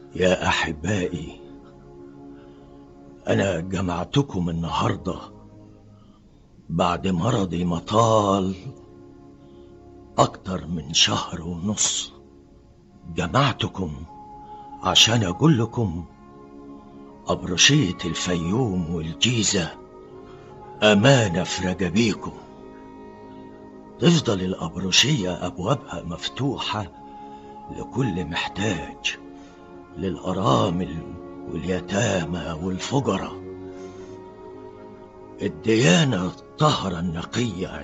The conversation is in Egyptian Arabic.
يا أحبائي أنا جمعتكم النهاردة بعد مرضي مطال أكتر من شهر ونص جمعتكم عشان أقول لكم أبرشية الفيوم والجيزة أمانة في رجبيكم تفضل الأبرشية أبوابها مفتوحة لكل محتاج للأرامل واليتامى والفقراء الديانة الطهرة النقية